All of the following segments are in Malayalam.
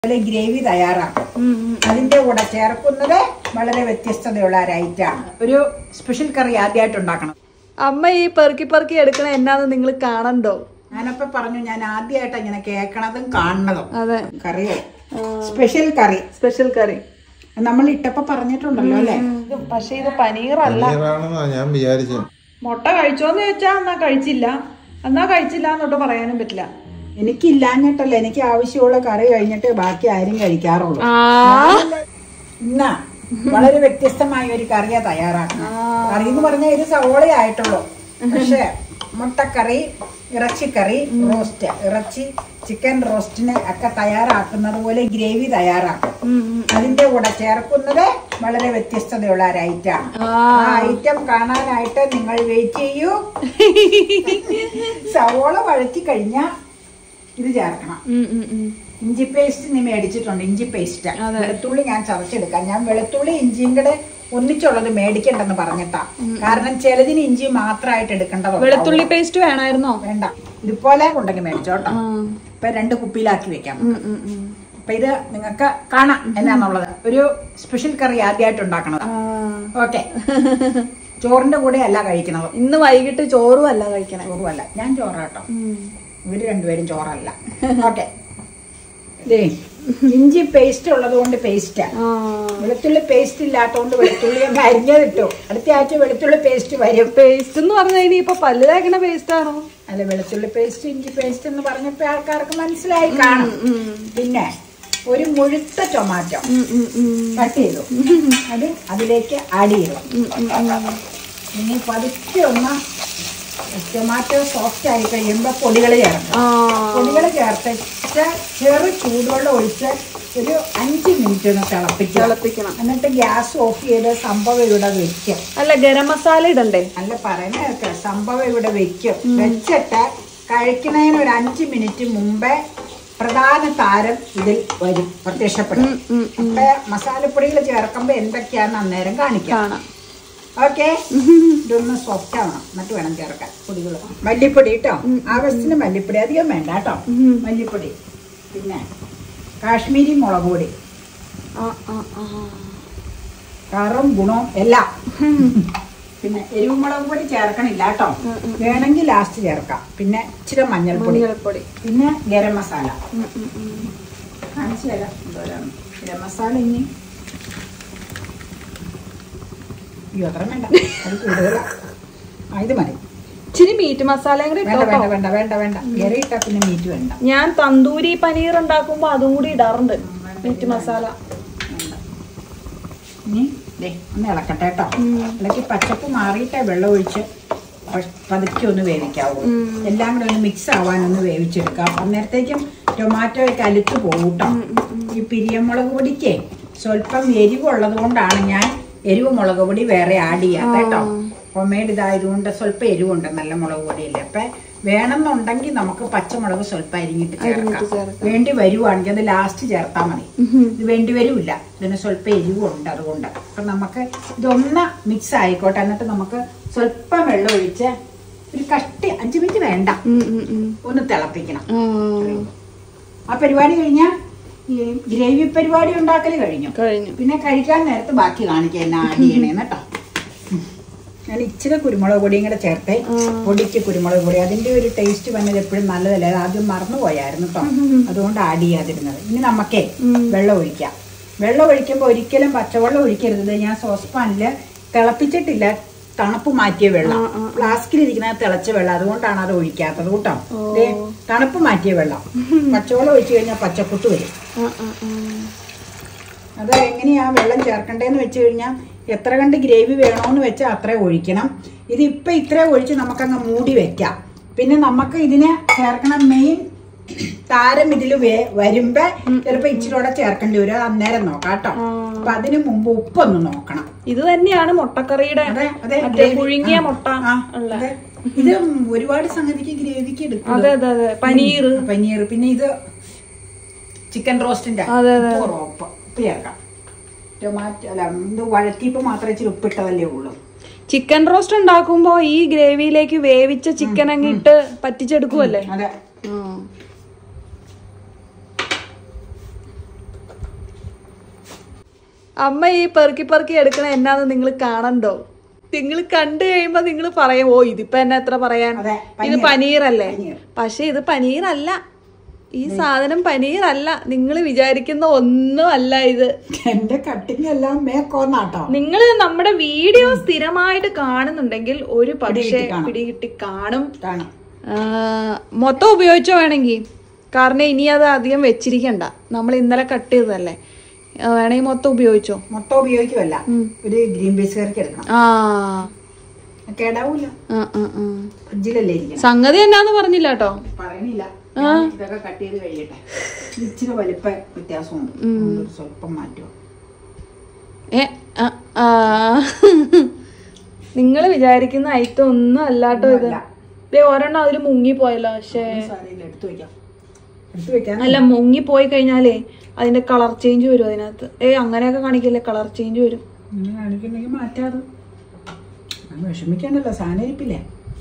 അതുപോലെ ഗ്രേവി തയ്യാറാക്കും അതിന്റെ കൂടെ ചേർക്കുന്നത് വളരെ വ്യത്യസ്തതയുള്ള ഒരു ഐറ്റാണ് ഒരു സ്പെഷ്യൽ കറി ആദ്യമായിട്ട് ഉണ്ടാക്കണം അമ്മ ഈ പെറുക്കി പെറുക്കി എടുക്കണ എന്നാന്ന് നിങ്ങൾ കാണണ്ടോ ഞാനപ്പോ പറഞ്ഞു ഞാൻ ആദ്യമായിട്ട് ഇങ്ങനെ കേൾക്കണതും കാണണതും അതെ കറിയോ സ്പെഷ്യൽ കറി സ്പെഷ്യൽ കറി നമ്മൾ ഇട്ടപ്പോ പറഞ്ഞിട്ടുണ്ടല്ലോ അല്ലേ പക്ഷെ ഇത് പനീറല്ല പനീറാണെന്നാ ഞാൻ വിചാരിച്ചത് മുട്ട കഴിച്ചോന്ന് ചോദിച്ചാ എന്നാ കഴിച്ചില്ല എന്നാ കഴിച്ചില്ല എന്നോട്ട് പറയാനും പറ്റില്ല എനിക്കില്ലാഞ്ഞിട്ടല്ല എനിക്ക് ആവശ്യമുള്ള കറി കഴിഞ്ഞിട്ട് ബാക്കി ആരും കഴിക്കാറുള്ളൂ ഇന്ന വളരെ വ്യത്യസ്തമായ ഒരു കറിയാ തയ്യാറാക്കണം കറി എന്ന് പറഞ്ഞാൽ ഇത് സവോള ആയിട്ടുള്ളൂ പക്ഷെ മുട്ടക്കറി ഇറച്ചിക്കറി റോസ്റ്റ് ഇറച്ചി ചിക്കൻ റോസ്റ്റിന് ഒക്കെ തയ്യാറാക്കുന്നത് പോലെ ഗ്രേവി തയ്യാറാക്കും അതിന്റെ കൂടെ ചേർക്കുന്നത് വളരെ വ്യത്യസ്തതയുള്ള ഒരു ഐറ്റാണ് ആ ഐറ്റം കാണാനായിട്ട് നിങ്ങൾ വെയിറ്റ് ചെയ്യൂ സവോള വഴറ്റി കഴിഞ്ഞാൽ ഇത് ചേർക്കണം ഇഞ്ചി പേസ്റ്റ് നീ മേടിച്ചിട്ടുണ്ട് ഇഞ്ചി പേസ്റ്റ് വെളുത്തുള്ളി ഞാൻ ചതച്ചെടുക്കാം ഞാൻ വെളുത്തുള്ളി ഇഞ്ചിയും കൂടെ ഒന്നിച്ചുള്ളത് മേടിക്കണ്ടെന്ന് പറഞ്ഞിട്ടാ കാരണം ചിലതിന് ഇഞ്ചി മാത്രമായിട്ട് എടുക്കേണ്ടത് വെളുത്തുള്ളി പേസ്റ്റ് വേണമായിരുന്നോ വേണ്ട ഇതുപോലെ ഉണ്ടെങ്കിൽ മേടിച്ചോട്ടോ ഇപ്പൊ രണ്ട് കുപ്പിയിലാക്കി വെക്കാം അപ്പൊ ഇത് നിങ്ങൾക്ക് കാണാം എന്നാന്നുള്ളത് ഒരു സ്പെഷ്യൽ കറി ആദ്യമായിട്ട് ഉണ്ടാക്കണത് ഓക്കെ ചോറിന്റെ കൂടെ അല്ല കഴിക്കണത് ഇന്ന് വൈകിട്ട് ചോറും അല്ല കഴിക്കണേ ചോറുമല്ല ഞാൻ ചോറാട്ടോ ഇവര് രണ്ടുപേരും ചോറല്ല ഓക്കെ ഇഞ്ചി പേസ്റ്റ് ഉള്ളത് കൊണ്ട് പേസ്റ്റാ വെളുത്തുള്ളി പേസ്റ്റ് ഇല്ലാത്തതുകൊണ്ട് വെളുത്തുള്ളി അങ്ങ് അരിഞ്ഞതിട്ടു അടുത്ത ആഴ്ച വെളുത്തുള്ളി പേസ്റ്റ് വരും പേസ്റ്റ് എന്ന് പറഞ്ഞാൽ ഇനി ഇപ്പൊ പല്ല് തേക്കണ പേസ്റ്റ് ആണോ അല്ല വെളുത്തുള്ളി പേസ്റ്റ് ഇഞ്ചി പേസ്റ്റ് എന്ന് പറഞ്ഞപ്പോ ആൾക്കാർക്ക് മനസ്സിലായി കാണും പിന്നെ ഒരു മുഴുത്ത ടൊമാറ്റോ കട്ട് ചെയ്തു അത് അതിലേക്ക് ആഡ് ചെയ്തു ഇനി പതുക്കെ ഒന്ന് ടൊമാറ്റോ സോഫ്റ്റ് ആയി കഴിയുമ്പോൾ പൊടികൾ ചേർക്കും പൊടികൾ ചേർത്തിട്ട് ചെറു ചൂടുവെള്ളം ഒഴിച്ച് ഒരു അഞ്ച് മിനിറ്റ് ഒന്ന് തിളപ്പിക്കുക തിളപ്പിക്കണം എന്നിട്ട് ഗ്യാസ് ഓഫ് ചെയ്ത് സംഭവം ഇവിടെ വെക്കും അല്ല ഗരം മസാല ഇടണ്ടേ അല്ല പറയുന്ന കേൾക്ക് സംഭവം ഇവിടെ വെക്കും വെച്ചിട്ട് കഴിക്കുന്നതിന് ഒരു അഞ്ച് മിനിറ്റ് മുമ്പേ പ്രധാന താരം ഇതിൽ വരും പ്രത്യക്ഷപ്പെടും അപ്പൊ മസാലപ്പൊടികൾ ചേർക്കുമ്പോ എന്തൊക്കെയാന്ന് അന്നേരം കാണിക്കാം കാണാം ഓക്കെ ഇതൊന്ന് സോഫ്റ്റ് ആവണം എന്നിട്ട് വേണം ചേർക്കാൻ പൊടികൾ മല്ലിപ്പൊടി കേട്ടോ ആവശ്യത്തിന് മല്ലിപ്പൊടി അധികം വേണ്ട കേട്ടോ മല്ലിപ്പൊടി പിന്നെ കാശ്മീരി മുളക് പൊടി ആ ആ ആ കറും ഗുണവും എല്ലാം പിന്നെ എരിവുമുളക് പൊടി ചേർക്കണില്ല കേട്ടോ വേണമെങ്കിൽ ലാസ്റ്റ് ചേർക്കാം പിന്നെ ഇച്ചിരി മഞ്ഞൾപ്പൊടി മഞ്ഞൾപ്പൊടി പിന്നെ ഗരം മസാല കാണിച്ചു തരാം എന്തോരാണ് ഗരം മസാല ഇനി അയ്യോ അത്ര വേണ്ട അത് കൂടുതലാ ആ ഇത് മതി ഇച്ചിരി മീറ്റ് മസാലയും കൂടി വേണ്ട ഇട്ടോ വേണ്ട വേണ്ട വേണ്ട വേണ്ട ഗര ഇട്ടാ പിന്നെ മീറ്റ് വേണ്ട ഞാൻ തന്തൂരി പനീർ ഉണ്ടാക്കുമ്പോ അതും കൂടി ഇടാറുണ്ട് മീറ്റ് മസാല വേണ്ട ഇനി ദേ ഒന്ന് ഇളക്കട്ടെ കേട്ടോ ഇളക്കി പച്ചപ്പ് മാറിയിട്ടേ വെള്ളം ഒഴിച്ച് പ- പതുക്കെ ഒന്ന് വേവിക്കാവൂ എല്ലാം കൂടെ ഒന്ന് മിക്സ് ആവാനൊന്ന് വേവിച്ചെടുക്കാം അന്നേരത്തേക്കും ടൊമാറ്റോ ഒക്കെ അലുത്ത് പോകും കേട്ടോ ഈ പിരിയമുളക് പൊടിക്ക് സ്വല്പം എരിവുള്ളത് കൊണ്ടാണ് ഞാൻ എരിവ് മുളക് പൊടി വേറെ ആഡ് ചെയ്യാത്ത കേട്ടോ ഹോംമേഡ് ഇതായതുകൊണ്ട് സ്വല്പം എരിവുണ്ട് നല്ല മുളക് പൊടിയില്ല അപ്പൊ വേണമെന്നുണ്ടെങ്കിൽ നമുക്ക് പച്ചമുളക് സ്വല്പം അരിഞ്ഞിട്ട് ചേർക്കാം വേണ്ടി വരുവാണെങ്കിൽ അത് ലാസ്റ്റ് ചേർത്താൽ മതി ഇത് വേണ്ടി വരില്ല ഇതിന് സ്വല്പം എരിവുണ്ട് അതുകൊണ്ട് അപ്പൊ നമുക്ക് ഇതൊന്ന് മിക്സ് ആയിക്കോട്ടെ എന്നിട്ട് നമുക്ക് സ്വല്പം വെള്ളം ഒഴിച്ച് ഒരു കട്ടി അഞ്ചു മിനിറ്റ് വേണ്ട ഒന്ന് തിളപ്പിക്കണം ആ പരിപാടി കഴിഞ്ഞാൽ ഈ ഗ്രേവി പരിപാടി ഉണ്ടാക്കൽ കഴിഞ്ഞു കഴിഞ്ഞു പിന്നെ കഴിക്കാൻ നേരത്ത് ബാക്കി കാണിക്കുക എന്നാ ആഡ് ചെയ്യണേന്ന് കേട്ടോ ഉം. ഞാൻ ഇച്ചിരി കുരുമുളക് പൊടിയും കൂടെ ചേർത്തേ പൊടിക്ക് കുരുമുളക് പൊടി അതിന്റെ ഒരു ടേസ്റ്റ് വന്നത് എപ്പോഴും നല്ലതല്ലേ അത് ആദ്യം മറന്നു പോയായിരുന്നു കേട്ടോ അതുകൊണ്ട് ആഡ് ചെയ്യാതിരുന്നത് ഇനി നമുക്കേ വെള്ളം ഒഴിക്കാം വെള്ളം ഒഴിക്കുമ്പോൾ ഒരിക്കലും പച്ചവെള്ളം ഒഴിക്കരുത് ഇത് ഞാൻ സോസ്പാനിൽ തിളപ്പിച്ചിട്ടില്ല തണുപ്പ് മാറ്റിയ വെള്ളം ഫ്ലാസ്കിൽ ഇരിക്കുന്ന തിളച്ച വെള്ളം അതുകൊണ്ടാണ് അത് ഒഴിക്കാത്തത് കേട്ടോ ദേ, തണുപ്പ് മാറ്റിയ വെള്ളം പച്ചവെള്ളം ഒഴിച്ചു കഴിഞ്ഞാൽ പച്ചക്കുത്ത് വരും അത് എങ്ങനെയാ വെള്ളം ചേർക്കണ്ടേന്ന് വെച്ച് കഴിഞ്ഞാൽ എത്ര കണ്ട് ഗ്രേവി വേണോന്ന് വെച്ചാൽ അത്ര ഒഴിക്കണം ഇത് ഇപ്പൊ ഇത്ര ഒഴിച്ച് നമുക്കങ്ങ് മൂടി വെക്കാം പിന്നെ നമുക്ക് ഇതിന് ചേർക്കണ മെയിൻ താരം ഇതിൽ വരുമ്പോ ചിലപ്പോ ഇച്ചിരി കൂടെ ചേർക്കേണ്ടി വരും അത് അന്നേരം നോക്കാം കേട്ടോ അപ്പൊ അതിന് മുമ്പ് ഉപ്പൊന്ന് നോക്കണം ഇത് തന്നെയാണ് മുട്ടക്കറിയുടെ അതെ അതെ മറ്റേ ഗ്രേവി. പുഴുങ്ങിയ ആ, മുട്ട ആ, ഉള്ള അതെ. ഇത് ഒരുപാട് സംഗതിക്ക് ഗ്രേവിക്ക് എടുക്കും അതെ അതെ അതെ പനീർ പനീർ പിന്നെ ഇത് ചിക്കൻ റോസ്റ്റിന്റെ അതെ, ഉപ്പ് ഉപ്പ് ഉപ്പ് ചേർക്കാം ടൊമാറ്റോ അല്ല ഇത് വഴറ്റിയപ്പോ മാത്രമേ ഇച്ചിരി ഉപ്പിട്ടതല്ലേ ഉള്ളൂ ചിക്കൻ റോസ്റ്റ് ഉണ്ടാക്കുമ്പോ ഈ ഗ്രേവിയിലേക്ക് വേവിച്ച ചിക്കൻ അങ്ങ് ഇട്ട് പറ്റിച്ചെടുക്കുവല്ലേ അതെ അമ്മ ഈ പെറുക്കി പെറുക്കി എടുക്കണ എന്നാന്ന് നിങ്ങൾ കാണണ്ടോ നിങ്ങൾ കണ്ടു കഴിയുമ്പോ നിങ്ങൾ പറയും ഓ ഇതിപ്പോ എന്നെ എത്ര പറയാൻ അതെ, ഇത് പനീറല്ലേ പനീർ. പക്ഷെ ഇത് പനീറല്ല ഈ സാധനം പനീറല്ല നിങ്ങൾ വിചാരിക്കുന്ന ഒന്നും അല്ല ഇത് എന്റെ കട്ടിങ് എല്ലാം മേക്കോന്നാട്ടോ നിങ്ങൾ നമ്മുടെ വീഡിയോ സ്ഥിരമായിട്ട് കാണുന്നുണ്ടെങ്കിൽ ഒരു പക്ഷേ പിടികിട്ടി കാണും. പിടികിട്ടി കാണും കാണാം ആ, മൊത്തം ഉപയോഗിച്ചോ വേണമെങ്കിൽ കാരണം ഇനി അത് അധികം വെച്ചിരിക്കണ്ട നമ്മൾ ഇന്നലെ കട്ട് ചെയ്തതല്ലേ ആ, വേണമെങ്കിൽ മൊത്തം ഉപയോഗിച്ചോ മൊത്തം ഉപയോഗിക്കുമല്ല ഒരു ഗ്രീൻ പീസ് കറിക്ക് എടുക്കണം ആ കേടാവൂല ആ, ആ, ആ. ഫ്രിഡ്ജിലല്ലേ ഇരിക്കണം സംഗതി എന്നാന്ന് പറഞ്ഞില്ല കേട്ടോ പറയണില്ല ഞാൻ ഇതൊക്കെ കട്ട് ചെയ്ത് കഴിയട്ടെ ഇച്ചിരി വലിപ്പ വ്യത്യാസമുണ്ട് അതുകൊണ്ട് ഒരു സ്വല്പം മാറ്റുമോ ഏ നിങ്ങൾ വിചാരിക്കുന്ന ഐറ്റം ഒന്നും അല്ലാട്ടോ ഇത് അല്ല. ദേ ഒരെണ്ണം അതിൽ മുങ്ങിപ്പോയല്ലോ പക്ഷേ സാരിയില്ല എടുത്തു വെക്കാം എടുത്തു വെക്കാൻ അല്ല മുങ്ങിപ്പോയി കഴിഞ്ഞാലേ അതിന്റെ കളർ ചേഞ്ച് വരും അതിനകത്ത് ഏ അങ്ങനെയൊക്കെ കാണിക്കില്ലേ കളർ ചേഞ്ച് വരും ഇങ്ങനെ കാണിക്കുന്നെങ്കിൽ മാറ്റാതെ അങ്ങ് വിഷമിക്കണ്ടല്ലോ സാധനം ഇരിപ്പില്ലേ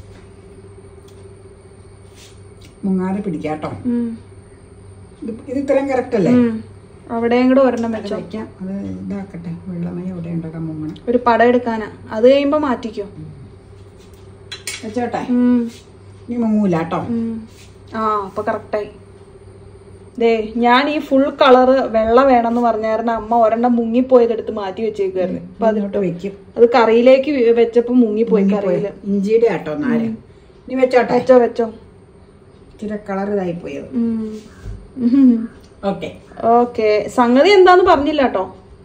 മുങ്ങാതെ പിടിക്കാട്ടോ ഉം. ഇത് ഇത് ഇത്രയും കറക്റ്റ് അല്ലേ ഉം. അവിടെയും കൂടെ ഒരെണ്ണം അത് വെച്ചോ വെക്കാം അത് ഇതാക്കട്ടെ വെള്ളമയം ഇവിടെ ഉണ്ടാക്കാൻ മുങ്ങണം ഒരു പടം എടുക്കാനാ അത് കഴിയുമ്പോ മാറ്റിക്കോ വെച്ചോട്ടെ ഉം. ഇനി മുങ്ങൂല കേട്ടോ ഉം. ആ അപ്പൊ കറക്റ്റായി ദേ ഞാൻ ഈ ഫുൾ കളറ് വെള്ള വേണമെന്ന് പറഞ്ഞായിരുന്നു അമ്മ ഒരെണ്ണം മുങ്ങിപ്പോയതെടുത്ത് മാറ്റി വെച്ചേക്കുവായിരുന്നു അപ്പൊ അത് അതിലോട്ട് വെക്കും അത് കറിയിലേക്ക് വി- വെച്ചപ്പോ മുങ്ങിപ്പോയി കറിയില് ഇഞ്ചിയുടെ ആട്ടോ നാല് ഇനി വെച്ചോട്ടെ വെച്ചോ വെച്ചോ ഇച്ചിരി കളർ ഇതായി പോയത് ഉം. ഓക്കെ ഓക്കെ സംഗതി എന്താന്ന് പറഞ്ഞില്ല കേട്ടോ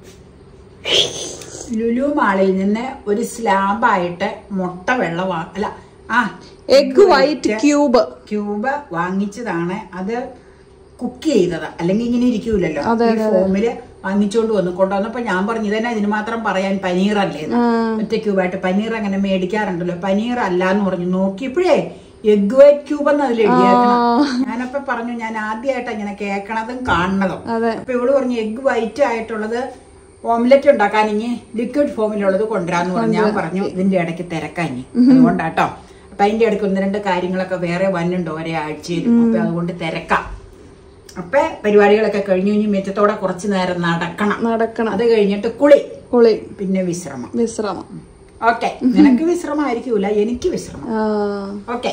ലുലു മാളിൽ നിന്ന് ഒരു സ്ലാബായിട്ട് മുട്ട വെള്ള വാ അല്ല ആ എഗ് വൈറ്റ് ക്യൂബ് ക്യൂബ് വാങ്ങിച്ചതാണ് അത് കുക്ക് ചെയ്തത് അല്ലെങ്കിൽ ഇങ്ങനെ ഇരിക്കൂലല്ലോ ഈ ഫോമില് വാങ്ങിച്ചോണ്ട് വന്നു കൊണ്ടുവന്നപ്പോ ഞാൻ പറഞ്ഞു ഇതന്നെ ഇതിന് മാത്രം പറയാൻ പനീറല്ലേ എന്ന്. ഒറ്റ ക്യൂബായിട്ട് പനീർ അങ്ങനെ മേടിക്കാറുണ്ടല്ലോ പനീർ അല്ല എന്ന് പറഞ്ഞു നോക്കിയപ്പോഴേ എഗ് വൈറ്റ് ക്യൂബ് എന്ന് അതിൽ എഴുതിയേക്കണം ഞാനപ്പോ പറഞ്ഞു ഞാൻ ആദ്യമായിട്ട് ഇങ്ങനെ കേൾക്കണതും കാണണതും അതെ അപ്പൊ ഇവള് പറഞ്ഞു എഗ് വൈറ്റ് ആയിട്ടുള്ളത് ഓംലെറ്റ് ഉണ്ടാക്കാൻ ഇനി ലിക്വിഡ് ഫോമിലുള്ളത് കൊണ്ടുവരാന്ന് പറഞ്ഞു ഞാൻ പറഞ്ഞു ഇതിന്റെ ഇടയ്ക്ക് തിരക്കാഞ്ഞി അതുകൊണ്ടാട്ടോ അപ്പൊ അതിന്റെ ഇടയ്ക്ക് ഒന്ന് രണ്ട് കാര്യങ്ങളൊക്കെ വേറെ വന്നുണ്ട് ഒരാഴ്ചയിൽ അപ്പൊ അതുകൊണ്ട് തിരക്കാം അപ്പൊ പരിപാടികളൊക്കെ കഴിഞ്ഞു ഇനി മിറ്റത്തോടെ കുറച്ചു നേരം നടക്കണം നടക്കണം അത് കഴിഞ്ഞിട്ട് കുളി കുളി പിന്നെ വിശ്രമം വിശ്രമം ഓക്കെ നിനക്ക് വിശ്രമമായിരിക്കൂല എനിക്ക് വിശ്രമം ആ ഓക്കെ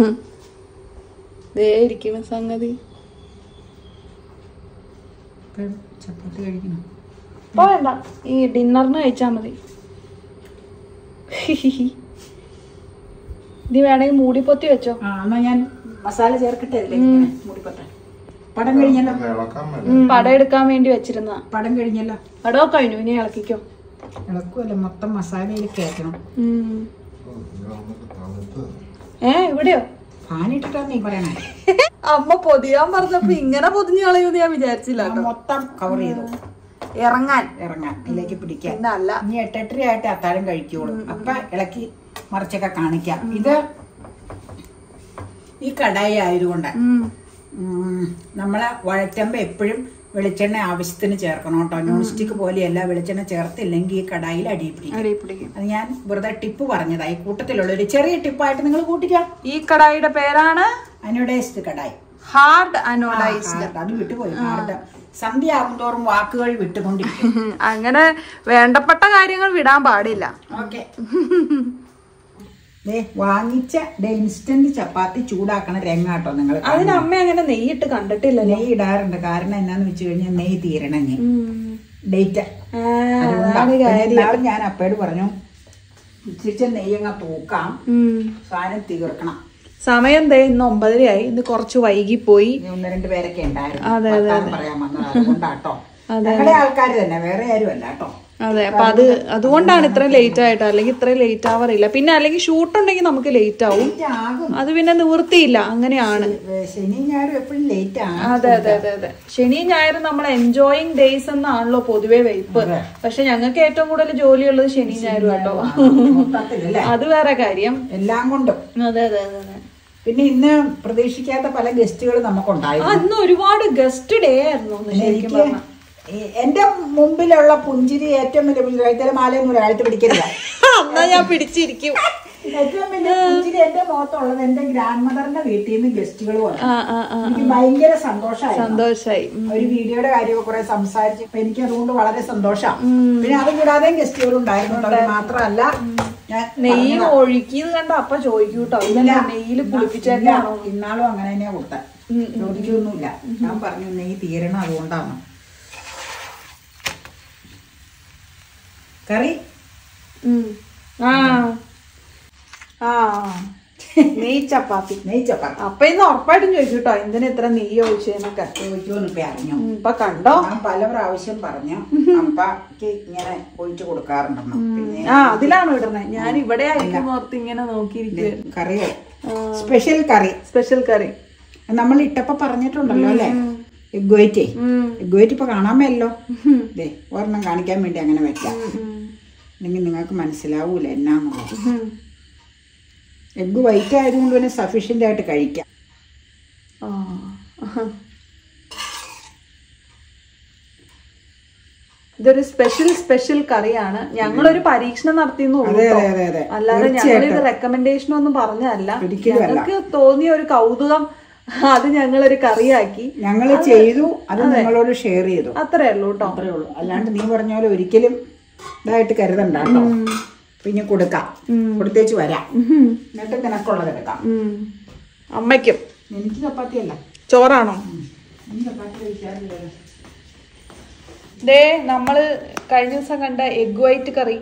ദേ ഇരിക്കുന്ന സംഗതി ചപ്പാത്തി കഴിക്കണം ഇപ്പൊ വേണ്ട ഈ ഡിന്നറിന് കഴിച്ചാ മതി ഇത് വേണമെങ്കിൽ മൂടിപ്പൊത്തി വെച്ചോ ആ എന്നാ ഞാൻ മസാല ചേർക്കട്ടെ അതിലേക്ക് മൂടിപ്പട്ടെ പടം കഴിഞ്ഞല്ലോ ഉം, പടം എടുക്കാൻ വേണ്ടി വെച്ചിരുന്ന പടം കഴിഞ്ഞല്ലോ പടമൊക്കെ കഴിഞ്ഞു ഇനി ഇളക്കിക്കോ ഇളക്കുമല്ല മൊത്തം മസാലയിൽ കയറ്റണം ഉം. ഏ ഇവിടെയോ ഫാനിട്ടിട്ടാ നീ പറയണേ അമ്മ പൊതിയാൻ പറഞ്ഞപ്പോ ഇങ്ങനെ പൊതിഞ്ഞു കളയൂന്ന് ഞാൻ വിചാരിച്ചില്ല ആ മൊത്തം കവർ ചെയ്തു ഇറങ്ങാൻ ഇറങ്ങാൻ ഇതിലേക്ക് പിടിക്കാൻ പിന്നെ അല്ല ഇനി എട്ടെട്ടരയായിട്ട് അത്താഴം കഴിക്കുള്ളൂ അപ്പൊ ഇളക്കി മറിച്ചൊക്കെ കാണിക്കാം ഇത് ഈ കടായി ആയതുകൊണ്ട് ഉം. ഉം, നമ്മളെ വഴറ്റമ്പ എപ്പോഴും വെളിച്ചെണ്ണ ആവശ്യത്തിന് ചേർക്കണം കേട്ടോ നോൺ സ്റ്റിക്ക് പോലെയല്ല വെളിച്ചെണ്ണ ചേർത്തില്ലെങ്കിൽ ഈ കടായിൽ അടി പിടിക്കും അടി പിടിക്കും അത് ഞാൻ വെറുതെ ടിപ്പ് പറഞ്ഞതാ ഈ കൂട്ടത്തിലുള്ള ഒരു ചെറിയ ടിപ്പായിട്ട് നിങ്ങൾ കൂട്ടിക്കാം ഈ കടായിയുടെ പേരാണ് അനോഡൈസ്ഡ് കടായി ഹാർഡ് അനോഡൈസ് ആ, അത് വിട്ടുപോയി ആരുടെ സന്ധ്യ ആകുന്തോറും വാക്കുകൾ വിട്ടുകൊണ്ടിരിക്കും അങ്ങനെ വേണ്ടപ്പെട്ട കാര്യങ്ങൾ വിടാൻ പാടില്ല ഓക്കെ ദേ വാങ്ങിച്ച ദേ ഇൻസ്റ്റന്റ് ചപ്പാത്തി ചൂടാക്കണ രംഗാട്ടോ നിങ്ങൾ അതിന് അമ്മ അങ്ങനെ നെയ്യിട്ട് കണ്ടിട്ടില്ല നെയ്യ് ഇടാറുണ്ട് കാരണം എന്നാന്ന് വെച്ച് കഴിഞ്ഞാൽ നെയ്യ് തീരണഞ്ഞ് ഡേറ്റ് ഞാൻ അപ്പയോട് പറഞ്ഞു ഇച്ചിരി നെയ്യങ്ങ തൂക്കാം സാധനം തീർക്കണം സമയം ദേ ഇന്ന് ഒമ്പതരയായി ഇന്ന് കുറച്ച് വൈകിപ്പോയി ഇനി ഒന്ന് രണ്ട് പേരൊക്കെ ഉണ്ടായിരുന്നു അതെ, അതെ, വർത്താനം പറയാൻ വന്നത് അതുകൊണ്ടാട്ടോ ഞങ്ങളുടെ ആൾക്കാർ തന്നെ വേറെ ആരും അല്ല കേട്ടോ അതെ അപ്പൊ അത് അതുകൊണ്ടാണ് ഇത്രയും ലേറ്റ് ആയിട്ട് അല്ലെങ്കിൽ ഇത്രയും ലേറ്റ് ആവാറില്ല പിന്നെ അല്ലെങ്കിൽ ഷൂട്ട് ഉണ്ടെങ്കിൽ നമുക്ക് ലേറ്റ് ആവും ലേറ്റ് ആകും അത് പിന്നെ നിവൃത്തിയില്ല അങ്ങനെയാണ് ഏ, ശനി ഞായറും എപ്പോഴും ലേറ്റ് ആണ് അതെ അതെ അതെ അതെ ശനി ഞായറും നമ്മൾ എൻജോയിങ് ഡേയ്സ് എന്നാണല്ലോ പൊതുവെ വയ്പ് പക്ഷെ ഞങ്ങൾക്ക് ഏറ്റവും കൂടുതൽ ജോലിയുള്ളത് ശനി ഞായറും കേട്ടോ മൊത്തത്തിലല്ലേ അത് വേറെ കാര്യം എല്ലാം കൊണ്ടും അതെ അതെ അതെ അതെ പിന്നെ ഇന്ന് പ്രതീക്ഷിക്കാത്ത പല ഗസ്റ്റുകൾ ആ നമുക്കുണ്ടായിരുന്നു ഇന്ന് ഒരുപാട് ഗസ്റ്റ് ഡേ ആയിരുന്നു ഒന്ന് ശരിക്കും എനിക്ക് പറഞ്ഞാ ഈ എന്റെ മുമ്പിലുള്ള പുഞ്ചിരി ഏറ്റവും വലിയ പുഞ്ചിരി വൈദ്യുത മാലയൊന്നും ഒരാഴ്ച പിടിക്കരുത് എന്നാ ഞാൻ പിടിച്ചിരിക്കും ഏറ്റവും വലിയ പുഞ്ചിരി എന്റെ മുഖത്തുള്ളത് എന്റെ ഗ്രാൻഡ് മദറിന്റെ വീട്ടിൽ നിന്ന് ഗസ്റ്റുകൾ വന്നു ആ ആ ആ എനിക്ക് ഭയങ്കര സന്തോഷമായിരുന്നു സന്തോഷായി ഒരു വീഡിയോയുടെ കാര്യമൊക്കെ കുറെ സംസാരിച്ചു അപ്പൊ എനിക്ക് അതുകൊണ്ട് വളരെ സന്തോഷം പിന്നെ അത് കൂടാതെ ഗസ്റ്റുകൾ ഉണ്ടായിരുന്നു കേട്ടോ. അത് മാത്രമല്ല ഞാൻ നെയ്യ് ഒഴുക്കിയത് കണ്ട അപ്പ ചോദിക്കൂട്ടോ ഇതല്ല നെയ്യില് കുളിപ്പിച്ചേക്കാണോ ഇന്നാളും അങ്ങനെ തന്നെയാ കൊടുത്തത് ചോദിക്കൊന്നുമില്ല ഞാൻ പറഞ്ഞു നെയ്യ് തീരണം അതുകൊണ്ടാണ് കറി ആ ആ നെയ്യ് ചപ്പാത്തി നെയ്യ് ചപ്പാത്തി അപ്പൊ ഇന്ന് ഉറപ്പായിട്ടും ചോദിക്കൂട്ടോ എന്തിനാ ഇത്ര നെയ്യ് ഒഴിച്ചേന്നൊക്കെ ചോദിക്കുമെന്ന് ഇപ്പൊ അറിഞ്ഞു ഉം, ഇപ്പൊ കണ്ടോ ഞാൻ പല പ്രാവശ്യം പറഞ്ഞു അപ്പക്ക് ഇങ്ങനെ ഒഴിച്ചു കൊടുക്കാറുണ്ടെന്ന് പിന്നെ ആ അതിലാണോ ഇടണേ ഞാൻ ഇവിടെ ആയിരിക്കും ഓർത്ത് ഇങ്ങനെ നോക്കിയിരിക്കുക കറി സ്പെഷ്യൽ കറി സ്പെഷ്യൽ കറി നമ്മൾ ഇട്ടപ്പോ പറഞ്ഞിട്ടുണ്ടല്ലോ അല്ലേ എഗ് വൈറ്റേ എഗ് വൈറ്റ് ഇപ്പൊ കാണാൻ മേലല്ലോ ദേ ഒരെണ്ണം കാണിക്കാൻ വേണ്ടി അങ്ങനെ വെക്കാം അല്ലെങ്കിൽ നിങ്ങൾക്ക് മനസ്സിലാവൂല എന്നാന്നുള്ളത് എഗ് വൈറ്റ് ആയതുകൊണ്ട് തന്നെ സഫീഷ്യന്റ് ആയിട്ട് കഴിക്കാം ആ ഇതൊരു സ്പെഷ്യൽ സ്പെഷ്യൽ കറിയാണ് ഞങ്ങളൊരു പരീക്ഷണം നടത്തിയെന്ന് അതെ അതെ അതെ അതെ അല്ലാതെ ഞങ്ങൾ ഇത് റെക്കമെൻഡേഷൻ ഒന്നും പറഞ്ഞതല്ല ഒരിക്കലും അല്ല. ഞങ്ങൾക്ക് തോന്നിയ ഒരു കൗതുകം അത് ഞങ്ങളൊരു കറിയാക്കി ഞങ്ങൾ ചെയ്തു അത് നിങ്ങളോട് ഷെയർ ചെയ്തു അത്രേ ഉള്ളൂ കേട്ടോ അത്രേ ഉള്ളൂ അല്ലാണ്ട് നീ പറഞ്ഞ പോലെ ഒരിക്കലും ഇതായിട്ട് കരുതണ്ട കേട്ടോ പിന്നെ കൊടുക്കാം കൊടുത്തേച്ച് വരാം എന്നിട്ട് നിനക്കുള്ളത് എടുക്കാം ഉം. അമ്മയ്ക്കും എനിക്ക് ചപ്പാത്തിയല്ല ചോറാണോ നീ ചപ്പാത്തി കഴിക്കാറില്ലല്ലോ ദേ നമ്മള് കഴിഞ്ഞ ദിവസം കണ്ട എഗ് വൈറ്റ് കറി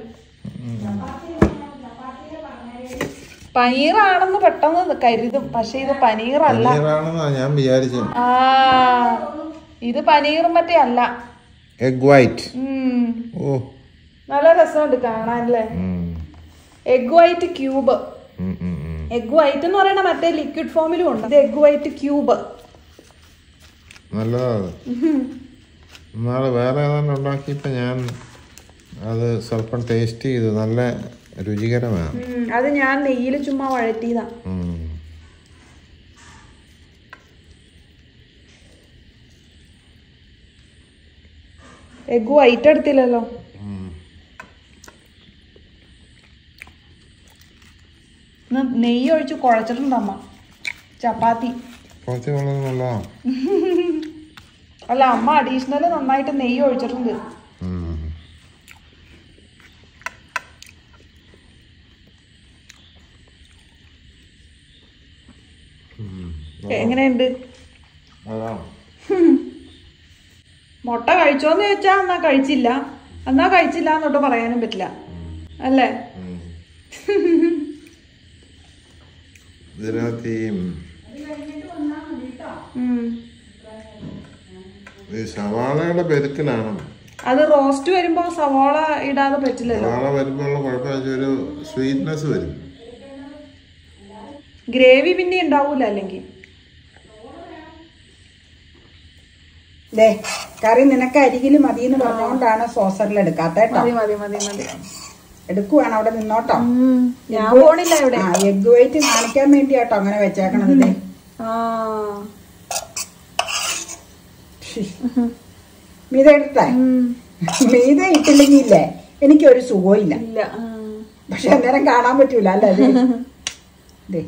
പനീറാണെന്ന് പെട്ടെന്ന് കരുതും പക്ഷെ ഇത് പനീറല്ല പനീറാണെന്നാ ഞാൻ വിചാരിച്ചു ആ ഇത് പനീറും മറ്റേ അല്ല എഗ് വൈറ്റ് ഉം. ഓ നല്ല രസമുണ്ട് കാണാനല്ലേ ഉം. എഗ് വൈറ്റ് ക്യൂബ് ഉം, ഉം, ഉം. എഗ് വൈറ്റ് എന്ന് പറയുന്ന മറ്റേ ലിക്വിഡ് ഫോമിലും ഉണ്ട് ഇത് എഗ് വൈറ്റ് ക്യൂബ് നല്ലതാ അത് നാളെ വേറെ ഏതാണ്ട് ഉണ്ടാക്കിയപ്പോൾ ഞാൻ അത് സ്വല്പം ടേസ്റ്റ് ചെയ്തു നല്ല രുചികരമാണ് ഉം, അത് ഞാൻ നെയ്യിൽ ചുമ്മാ വഴറ്റിയതാ ഉം. എഗ് വൈറ്റ് എടുത്തില്ലല്ലോ ഇന്ന് നെയ്യ് ഒഴിച്ച് കുഴച്ചിട്ടുണ്ട് അമ്മ ചപ്പാത്തി കുറച്ച് വളരെ നല്ലതാണ് അല്ല അമ്മ അഡീഷണൽ നന്നായിട്ട് നെയ്യ് ഒഴിച്ചിട്ടുണ്ട് ഉം. എങ്ങനെയുണ്ട് അതാണ് മുട്ട കഴിച്ചോന്ന് ചോദിച്ചാ എന്നാ കഴിച്ചില്ല എന്നാ കഴിച്ചില്ല എന്നൊട്ട് പറയാനും പറ്റില്ല അല്ലേ ഉം. ഇതിനകത്ത് ഈ ഉം. ഈ സവാളയുടെ പെരുക്കിലാണ് അത് റോസ്റ്റ് വരുമ്പോ സവാള ഇടാതെ പറ്റില്ലല്ലോ സവാള വരുമ്പോഴുള്ള കുഴപ്പം വെച്ചാൽ ഒരു സ്വീറ്റ്നെസ് വരും ഗ്രേവി പിന്നെ ഉണ്ടാവൂല അല്ലെങ്കിൽ ദേ കറി നിനക്ക് അരികിൽ മതി എന്ന് പറഞ്ഞുകൊണ്ടാണ് സോസറിൽ എടുക്കാത്ത കേട്ടോ മതി മതി മതി മതി എടുക്കുവാണ് അവിടെ നിന്നോട്ടോ ഉം. ഞാൻ പോണില്ല ഇവിടെ ആ എഗ് വൈറ്റ് കാണിക്കാൻ വേണ്ടിയാട്ടോ അങ്ങനെ വെച്ചേക്കണത് ദേ. ആ ഷി. മീത എടുത്തേ ഉം. മീത ഇട്ടില്ലെങ്കിൽ ഇല്ലേ എനിക്കൊരു സുഖമില്ല ഇല്ല ആ. പക്ഷെ അന്നേരം കാണാൻ പറ്റൂല അല്ലേ ദേ. ദേ.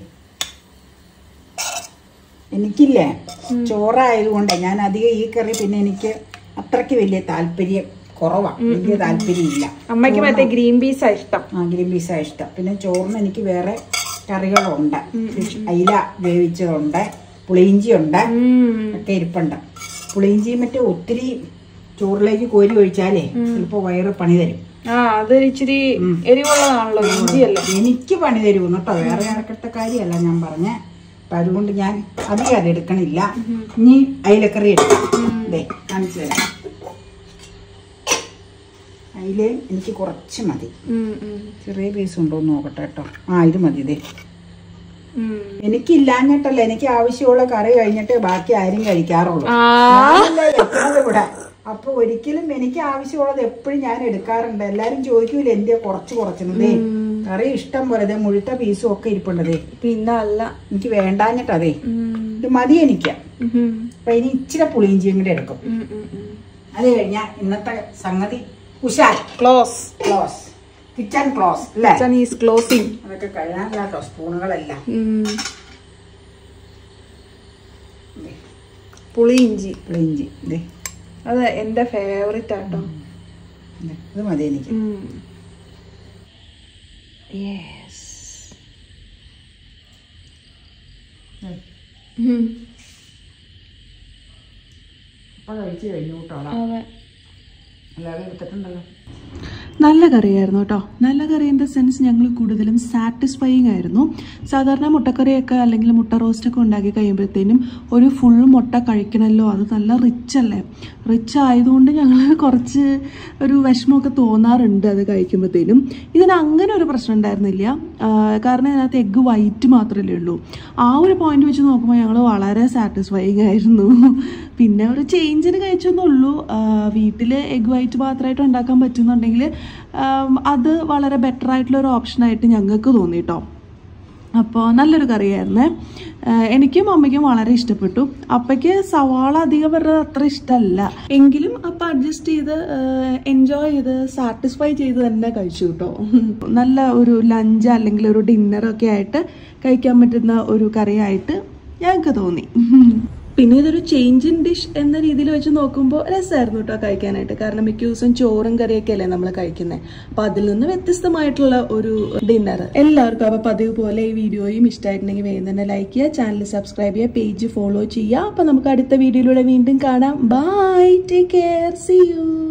എനിക്കില്ലേ ചോറായതുകൊണ്ട് ഞാൻ അധികം ഈ കറി പിന്നെ എനിക്ക് അത്രയ്ക്ക് വലിയ താല്പര്യം കുറവാ വലിയ താല്പര്യമില്ല അമ്മയ്ക്ക് മറ്റേ ഗ്രീൻ പീസാ ഇഷ്ടം ആ ഗ്രീൻ പീസാ ഇഷ്ടം പിന്നെ ചോറിന് എനിക്ക് വേറെ കറികളുണ്ട് ഫിഷ് അയില വേവിച്ചതുണ്ട് പുളിയിഞ്ചി ഉണ്ട് ഉം. ഒക്കെ ഇരിപ്പുണ്ട് പുളിയിഞ്ചിയും മറ്റേ ഒത്തിരി ചോറിലേക്ക് കോരി ഒഴിച്ചാലേ ചിലപ്പോ വയറ് പണി തരും ആ അത് ഇച്ചിരി എരിവുള്ളതാണല്ലോ ഇഞ്ചിയല്ലേ എനിക്ക് പണി തരും കേട്ടോ വേറെ ആർക്കത്തെ കാര്യമല്ല ഞാൻ പറഞ്ഞ അപ്പൊ അതുകൊണ്ട് ഞാൻ അധികം അത് എടുക്കണില്ല ഇനി അയിലക്കറി എടുക്കാം ദേ കാണിച്ചു തരാം അയില എനിക്ക് കുറച്ച് മതി ഉം, ഉം. ചെറിയ പീസ് ഉണ്ടോ എന്ന് നോക്കട്ടെ കേട്ടോ ആ ഇത് മതി ഇതേ ഉം. എനിക്കില്ലാഞ്ഞിട്ടല്ല എനിക്ക് ആവശ്യമുള്ള കറി കഴിഞ്ഞിട്ട് ബാക്കി ആരും കഴിക്കാറുള്ളൂ ആ ഞാനല്ലേ വെക്കണത് ഇവിടെ അപ്പൊ ഒരിക്കലും എനിക്ക് ആവശ്യമുള്ളത് എപ്പോഴും ഞാൻ എടുക്കാറുണ്ട് എല്ലാരും ചോദിക്കൂല എന്റെ കുറച്ച് കുറച്ചതേ കറി ഇഷ്ടം പോലെ ദേ മുഴുത്ത പീസും ഒക്കെ ഇരിപ്പുണ്ടതേ പിന്നെ അല്ല എനിക്ക് വേണ്ടാഞ്ഞിട്ടതേ ഉം. ഇത് മതി എനിക്ക് ഉം. അപ്പൊ ഇനി ഇച്ചിരി പുളിയിഞ്ചിയും കൂടെ എടുക്കും ഉം, ഉം, ഉം. അത് കഴിഞ്ഞാൽ ഇന്നത്തെ സംഗതി ഉഷാർ ക്ലോസ് ക്ലോസ് കിച്ചൺ ക്ലോസ് അല്ലേ കിച്ചൺ ഈസ് ക്ലോസിങ് അതൊക്കെ കഴിയാനില്ല കേട്ടോ സ്പൂണുകളെല്ലാം ദേ, പുളി ഇഞ്ചി ഇഞ്ചി ദേ അത് എന്റെ ഫേവറേറ്റ് ആട്ടോ ദേ, ഇത് മതി എനിക്ക് യെസ് ഇപ്പൊ കഴിച്ച് കഴിഞ്ഞു കേട്ടോ അതെ എല്ലാവരും എടുത്തിട്ടുണ്ടല്ലോ നല്ല കറിയായിരുന്നു കേട്ടോ നല്ല കറി ഇൻ ദ സെൻസ് ഞങ്ങൾ കൂടുതലും സാറ്റിസ്ഫൈങ് ആയിരുന്നു സാധാരണ മുട്ടക്കറിയൊക്കെ അല്ലെങ്കിൽ മുട്ട റോസ്റ്റൊക്കെ ഉണ്ടാക്കി കഴിയുമ്പോഴത്തേനും ഒരു ഫുൾ മുട്ട കഴിക്കണമല്ലോ അത് നല്ല റിച്ച് അല്ലേ റിച്ച് ആയതുകൊണ്ട് ഞങ്ങൾ കുറച്ച് ഒരു വിഷമമൊക്കെ തോന്നാറുണ്ട് അത് കഴിക്കുമ്പോഴത്തേനും ഇതിന് അങ്ങനെ ഒരു പ്രശ്നം ഉണ്ടായിരുന്നില്ല ആ, കാരണം ഇതിനകത്ത് എഗ്ഗ് വൈറ്റ് മാത്രമല്ലേ ഉള്ളൂ ആ ഒരു പോയിന്റ് വെച്ച് നോക്കുമ്പോൾ ഞങ്ങൾ വളരെ സാറ്റിസ്ഫൈങ് ആയിരുന്നു പിന്നെ ഒരു ചേഞ്ചിന് കഴിച്ചെന്നുള്ളൂ വീട്ടിൽ എഗ് വൈറ്റ് മാത്രമായിട്ട് ഉണ്ടാക്കാൻ പറ്റുന്നുണ്ടെങ്കിൽ ആം, അത് വളരെ ബെറ്റർ ആയിട്ടുള്ള ഒരു ഓപ്ഷനായിട്ട് ഞങ്ങൾക്ക് തോന്നി കേട്ടോ അപ്പോൾ നല്ലൊരു കറിയായിരുന്നേ ആ, എനിക്കും അമ്മയ്ക്കും വളരെ ഇഷ്ടപ്പെട്ടു അപ്പയ്ക്ക് സവാള അധികം വരുന്നത് അത്ര ഇഷ്ടമല്ല എങ്കിലും അപ്പം അഡ്ജസ്റ്റ് ചെയ്ത് എൻജോയ് ചെയ്ത് സാറ്റിസ്ഫൈ ചെയ്ത് തന്നെ കഴിച്ചു കേട്ടോ നല്ല ഒരു ലഞ്ച് അല്ലെങ്കിൽ ഒരു ഡിന്നറൊക്കെ ആയിട്ട് കഴിക്കാൻ പറ്റുന്ന ഒരു കറിയായിട്ട് ഞങ്ങൾക്ക് തോന്നി പിന്നെ ഇതൊരു ചേഞ്ച് ഇൻ ഡിഷ് എന്ന രീതിയിൽ വെച്ച് നോക്കുമ്പോൾ രസമായിരുന്നു കേട്ടോ കഴിക്കാനായിട്ട് കാരണം മിക്ക ദിവസം ചോറും കറിയൊക്കെ അല്ലേ നമ്മൾ കഴിക്കുന്നത് അപ്പൊ അതിൽ നിന്ന് വ്യത്യസ്തമായിട്ടുള്ള ഒരു ഡിന്നർ എല്ലാവർക്കും അപ്പൊ പതിവ് പോലെ ഈ വീഡിയോയും ഇഷ്ടമായിട്ടുണ്ടെങ്കിൽ വേഗം തന്നെ ലൈക്ക് ചെയ്യുക ചാനൽ സബ്സ്ക്രൈബ് ചെയ്യുക പേജ് ഫോളോ ചെയ്യുക അപ്പൊ നമുക്ക് അടുത്ത വീഡിയോയിലൂടെ വീണ്ടും കാണാം bye take care see U